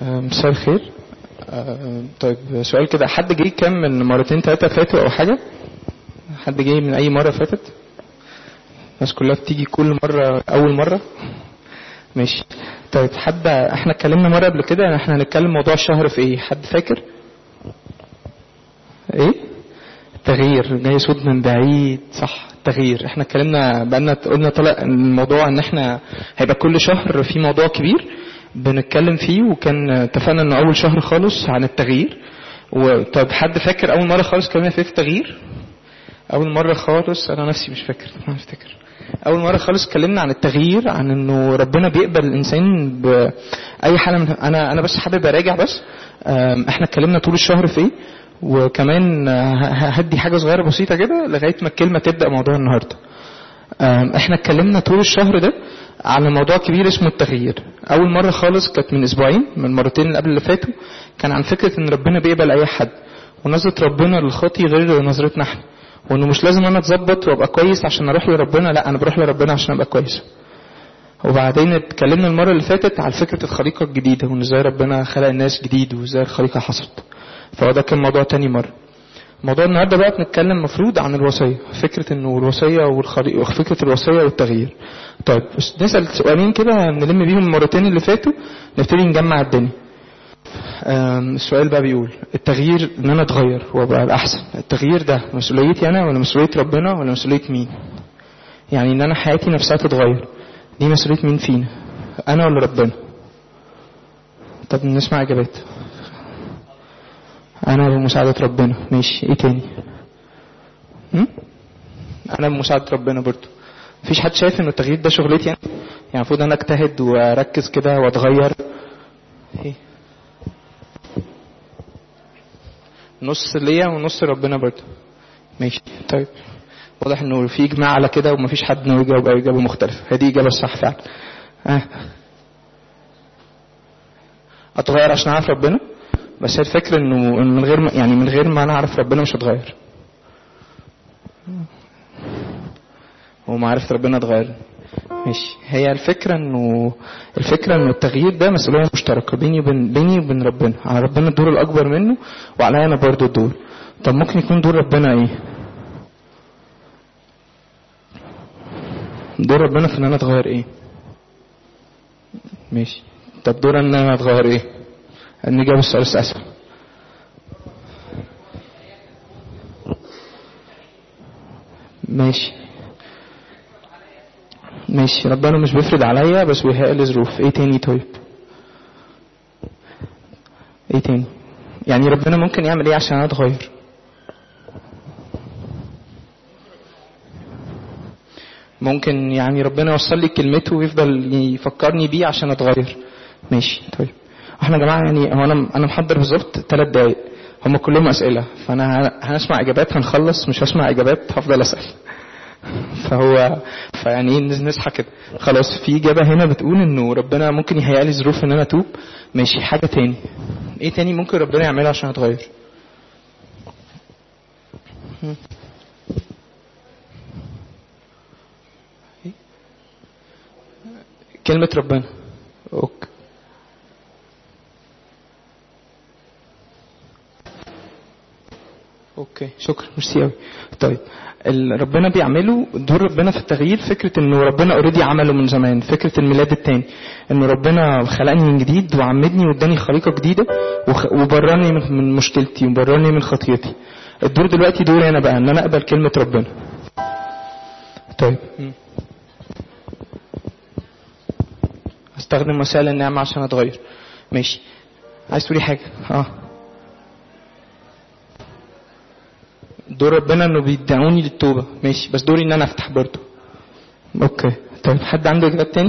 آه، مساء الخير آه، طيب سؤال كده حد جه كام من مرتين ثلاثة فاتوا أو حاجة؟ حد جه من أي مرة فاتت؟ الناس كلها بتيجي كل مرة أول مرة؟ ماشي طيب حد احنا اتكلمنا مرة قبل كده احنا هنتكلم موضوع الشهر في ايه؟ حد فاكر؟ ايه؟ التغيير جاي صوت من بعيد صح التغيير احنا اتكلمنا بقالنا قلنا طلع الموضوع ان احنا هيبقى كل شهر في موضوع كبير بنتكلم فيه وكان اتفقنا ان اول شهر خالص عن التغيير وطب حد فاكر اول مره خالص اتكلمنا فيه في التغيير اول مره خالص انا نفسي مش فاكر انا افتكر اول مره خالص اتكلمنا عن التغيير عن انه ربنا بيقبل الانسان باي حاله من انا انا بس حابب اراجع بس ام، احنا اتكلمنا طول الشهر في ايه وكمان ه- هدي حاجه صغيره بسيطه كده لغايه ما الكلمه تبدا موضوع النهارده أم، احنا اتكلمنا طول الشهر ده على موضوع كبير اسمه التغيير اول مره خالص كانت من اسبوعين من المرتين اللي قبل اللي فاتوا كان عن فكره ان ربنا بيقبل اي حد ونظره ربنا للخاطي غير نظرتنا احنا وانه مش لازم انا اتظبط وابقى كويس عشان اروح لربنا لا انا بروح لربنا عشان ابقى كويس وبعدين اتكلمنا المره اللي فاتت على فكره الخليقه الجديده وان ازاي ربنا خلق الناس جديد وازاي الخليقه حصلت فهو ده كان موضوع تاني مره موضوع النهارده بقى بنتكلم مفروض عن الوصيه فكره انه الوصيه والخليقه فكره الوصيه والتغيير طيب بس نسال سؤالين كده نلم بيهم المرتين اللي فاتوا نبتدي نجمع الدنيا آم، السؤال بقى بيقول التغيير ان انا اتغير وابقى الاحسن التغيير ده مسؤوليتي انا ولا مسؤوليه ربنا ولا مسؤوليه مين يعني ان انا حياتي نفسها تتغير دي مسؤوليه مين فينا انا ولا ربنا طب نسمع اجابات انا بمساعدة ربنا ماشي ايه تاني هم؟ انا بمساعدة ربنا برضو مفيش حد شايف ان التغيير ده شغلتي يعني يعني المفروض انا اجتهد واركز كده واتغير ايه نص ليا ونص ربنا برضو ماشي طيب واضح انه في اجماع على كده ومفيش حد ناوي يجاوب اي اجابه مختلفه هذه اجابه الصح فعلا آه. اتغير عشان اعرف ربنا بس هي الفكره انه إن من غير ما يعني من غير ما انا اعرف ربنا مش هتغير ومعرفة ربنا اتغير ماشي هي الفكرة انه الفكرة انه التغيير ده مسؤولية مشتركة بيني وبين بيني وبين ربنا على ربنا الدور الأكبر منه وعليا أنا برضو الدور طب ممكن يكون دور ربنا ايه؟ دور ربنا في ان انا اتغير ايه؟ ماشي طب دور ان انا اتغير ايه؟ نجاوب السؤال الأسهل ماشي ماشي ربنا مش بيفرض عليا بس بيهيئ لي ظروف ايه تاني طيب ايه تاني يعني ربنا ممكن يعمل ايه عشان انا اتغير ممكن يعني ربنا يوصل لي كلمته ويفضل يفكرني بيه عشان اتغير ماشي طيب احنا يا جماعه يعني هو انا انا محضر بالظبط ثلاث دقايق هم كلهم اسئله فانا ه- هنسمع اجابات هنخلص مش هسمع اجابات هفضل اسال فهو فيعني ايه نصحى كده خلاص في اجابه هنا بتقول انه ربنا ممكن يهيئ لي ظروف ان انا اتوب ماشي حاجه تاني ايه تاني ممكن ربنا يعملها عشان اتغير هم. إيه؟ كلمة ربنا اوكي اوكي شكرا ميرسي قوي طيب ال- ربنا بيعمله دور ربنا في التغيير فكره انه ربنا اوريدي عمله من زمان فكره الميلاد التاني انه ربنا خلقني من جديد وعمدني واداني خليقه جديده وخ- وبررني من- من مشكلتي وبررني من خطيتي الدور دلوقتي دوري انا بقى ان انا اقبل كلمه ربنا طيب م. استخدم وسائل النعمه عشان اتغير ماشي عايز تقولي حاجه اه دور ربنا انه بيدعوني للتوبه ماشي بس دوري ان انا افتح برضه اوكي طيب حد عنده اجابات تاني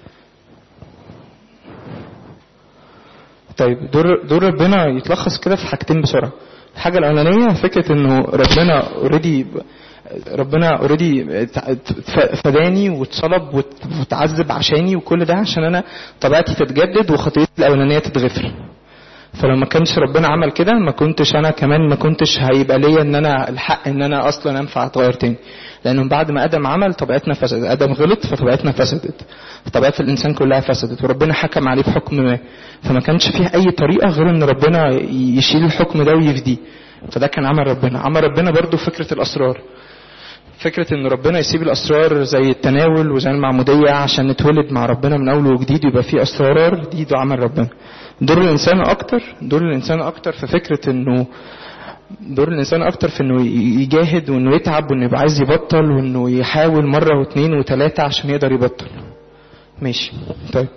طيب دور دور ربنا يتلخص كده في حاجتين بسرعه الحاجه الاولانيه فكره انه ربنا اوريدي ربنا اوريدي فداني واتصلب وات- واتعذب عشاني وكل ده عشان انا طبيعتي تتجدد وخطيتي الاولانيه تتغفر فلو ما كانش ربنا عمل كده ما كنتش انا كمان ما كنتش هيبقى ليا ان انا الحق ان انا اصلا انفع اتغير تاني لانه بعد ما ادم عمل طبيعتنا فسدت ادم غلط فطبيعتنا فسدت فطبيعه الانسان كلها فسدت وربنا حكم عليه بحكم ما فما كانش فيه اي طريقه غير ان ربنا يشيل الحكم ده ويفديه فده كان عمل ربنا عمل ربنا برضو فكره الاسرار فكرة ان ربنا يسيب الاسرار زي التناول وزي المعمودية عشان نتولد مع ربنا من اول وجديد ويبقى فيه اسرار دي ده عمل ربنا دور الانسان اكتر دور الانسان اكتر في فكرة انه دور الانسان اكتر في انه يجاهد وانه يتعب وانه يبقى عايز يبطل وانه يحاول مرة واثنين وثلاثة عشان يقدر يبطل ماشي طيب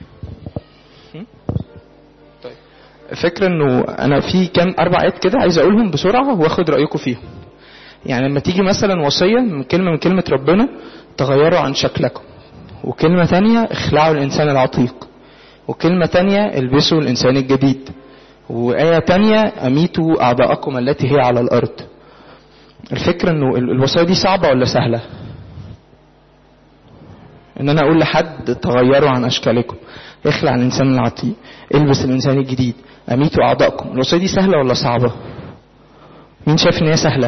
طيب فكرة انه انا في كام اربع ايات كده عايز اقولهم بسرعة واخد رايكم فيهم يعني لما تيجي مثلا وصية من كلمة من كلمة ربنا تغيروا عن شكلكم وكلمة تانية اخلعوا الإنسان العتيق وكلمة تانية البسوا الإنسان الجديد وآية تانية أميتوا أعضاءكم التي هي على الأرض الفكرة أنه الوصية دي صعبة ولا سهلة ان انا اقول لحد تغيروا عن اشكالكم اخلع الانسان العتيق البس الانسان الجديد اميتوا اعضاءكم الوصيه دي سهله ولا صعبه مين شايف ان هي سهله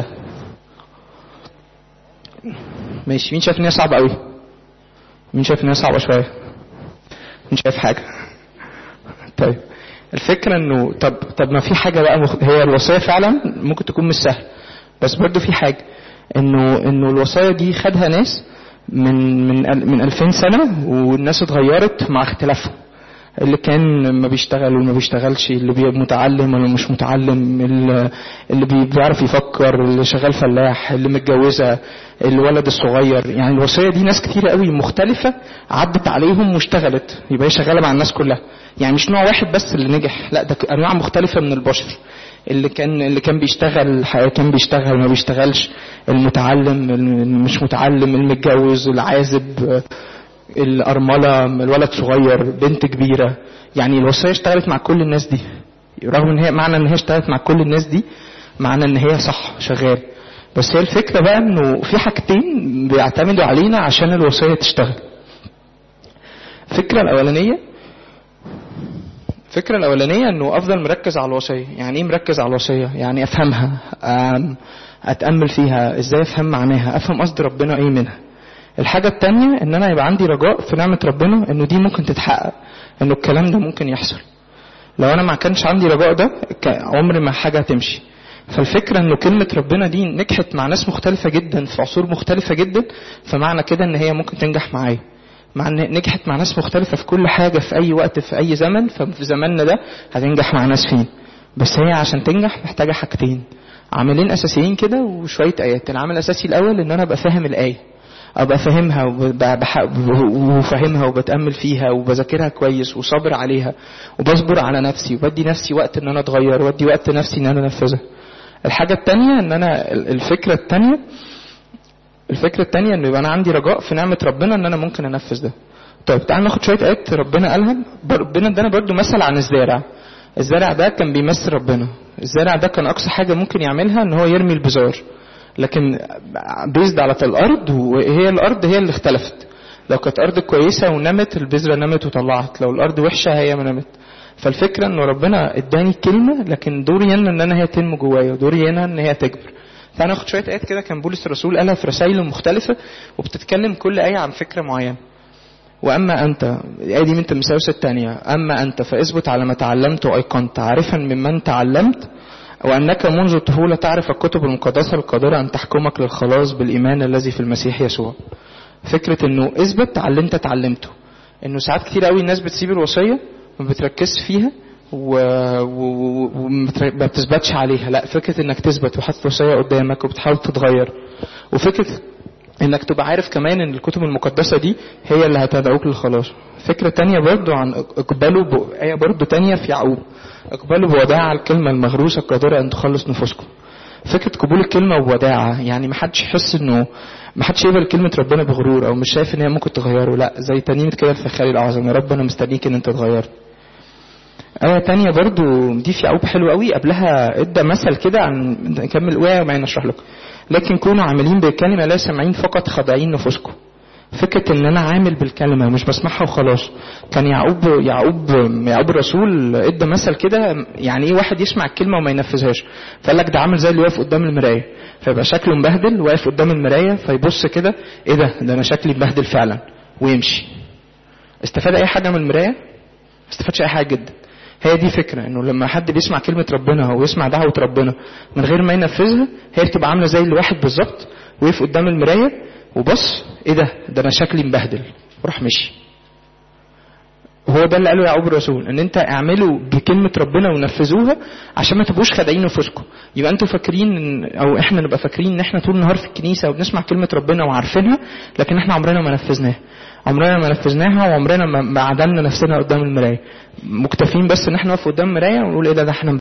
ماشي مين شايف ان هي صعبه قوي مين شايف ان هي صعبه شويه مين شايف حاجه طيب الفكره انه طب طب ما في حاجه بقى مخ... هي الوصيه فعلا ممكن تكون مش سهله بس برضه في حاجه انه انه الوصايا دي خدها ناس من من من 2000 سنه والناس اتغيرت مع اختلافهم اللي كان ما بيشتغل وما بيشتغلش اللي بي متعلم ولا مش متعلم اللي بيعرف يفكر اللي شغال فلاح اللي متجوزه الولد الصغير يعني الوصيه دي ناس كتير قوي مختلفه عدت عليهم واشتغلت يبقى هي شغاله مع الناس كلها يعني مش نوع واحد بس اللي نجح لا ده انواع مختلفه من البشر اللي كان اللي كان بيشتغل كان بيشتغل ما بيشتغلش المتعلم مش متعلم المتجوز العازب الأرملة الولد صغير بنت كبيرة يعني الوصية اشتغلت مع كل الناس دي رغم ان هي معنى ان هي اشتغلت مع كل الناس دي معنى ان هي صح شغال بس هي الفكرة بقى انه في حاجتين بيعتمدوا علينا عشان الوصية تشتغل الفكرة الأولانية الفكرة الأولانية إنه أفضل مركز على الوصية، يعني إيه مركز على الوصية؟ يعني أفهمها، أتأمل فيها، إزاي أفهم معناها، أفهم قصد ربنا إيه منها. الحاجة التانية إن أنا يبقى عندي رجاء في نعمة ربنا إنه دي ممكن تتحقق، إنه الكلام ده ممكن يحصل. لو أنا ما كانش عندي رجاء ده عمري ما حاجة هتمشي. فالفكرة إنه كلمة ربنا دي نجحت مع ناس مختلفة جدا في عصور مختلفة جدا، فمعنى كده إن هي ممكن تنجح معايا. مع ان نجحت مع ناس مختلفة في كل حاجة في أي وقت في أي زمن ففي زماننا ده هتنجح مع ناس فين بس هي عشان تنجح محتاجة حاجتين عاملين أساسيين كده وشوية آيات العامل الأساسي الأول إن أنا أبقى فاهم الآية أبقى فاهمها وفاهمها وبتأمل فيها وبذاكرها كويس وصابر عليها وبصبر على نفسي وبدي نفسي وقت إن أنا أتغير وأدي وقت نفسي إن أنا أنفذها الحاجة التانية إن أنا الفكرة التانية الفكرة التانية انه يبقى انا عندي رجاء في نعمة ربنا ان انا ممكن انفذ ده. طيب تعال ناخد شوية آيات ربنا قالها ربنا ادانا برضه مثل عن الزارع. الزارع ده كان بيمثل ربنا. الزارع ده كان اقصى حاجة ممكن يعملها ان هو يرمي البذار. لكن بيزد على الارض وهي الارض هي اللي اختلفت. لو كانت ارض كويسة ونمت البذرة نمت وطلعت، لو الارض وحشة هي ما نمت. فالفكرة انه ربنا اداني كلمة لكن دوري انا ان انا هي تنمو جوايا ودوري انا ان هي تكبر. تعالى ناخد شويه ايات كده كان بولس الرسول قالها في رسائله مختلفه وبتتكلم كل ايه عن فكره معينه واما انت الايه دي من تمساوس الثانيه اما انت فاثبت على ما تعلمت وايقنت عارفا ممن تعلمت وانك منذ الطفوله تعرف الكتب المقدسه القادره ان تحكمك للخلاص بالايمان الذي في المسيح يسوع فكره انه اثبت على اللي انت اتعلمته انه ساعات كتير قوي الناس بتسيب الوصيه ما بتركزش فيها وما بتثبتش عليها لا فكرة انك تثبت وحاطط وصية قدامك وبتحاول تتغير وفكرة انك تبقى عارف كمان ان الكتب المقدسة دي هي اللي هتدعوك للخلاص فكرة تانية برضو عن اقبلوا ب... آية برضو تانية في يعقوب اقبلوا بوداعة الكلمة المغروسة القادرة ان تخلص نفوسكم فكرة قبول الكلمة بوداعة يعني محدش يحس انه محدش يقبل كلمة ربنا بغرور او مش شايف ان هي ممكن تغيره لا زي تنينة كده الفخاري الاعظم يا رب انا مستنيك ان انت تغير آية تانية برضو دي في يعقوب حلو قوي قبلها ادى مثل كده عن نكمل الآية وبعدين اشرح لكم لكن كونوا عاملين بالكلمة لا سامعين فقط خاضعين نفوسكم فكرة ان انا عامل بالكلمة مش بسمعها وخلاص كان يعقوب يعقوب يعقوب الرسول ادى مثل كده يعني ايه واحد يسمع الكلمة وما ينفذهاش فقال لك ده عامل زي اللي واقف قدام المراية فيبقى شكله مبهدل واقف قدام المراية فيبص كده ايه ده ده انا شكلي مبهدل فعلا ويمشي استفاد اي حاجة من المراية ما استفادش اي حاجة جدا هي دي فكرة انه لما حد بيسمع كلمة ربنا او يسمع دعوة ربنا من غير ما ينفذها هي بتبقى عاملة زي الواحد بالظبط وقف قدام المراية وبص ايه ده ده انا شكلي مبهدل وراح مشي هو ده اللي قاله يعقوب الرسول ان انت اعملوا بكلمة ربنا ونفذوها عشان ما تبقوش خادعين نفوسكم يبقى انتوا فاكرين إن- او احنا نبقى فاكرين ان احنا طول النهار في الكنيسة وبنسمع كلمة ربنا وعارفينها لكن احنا عمرنا ما نفذناها عمرنا ما نفذناها وعمرنا ما ما عدلنا نفسنا قدام المراية مكتفين بس ان احنا نقف قدام المراية ونقول ايه ده ده احنا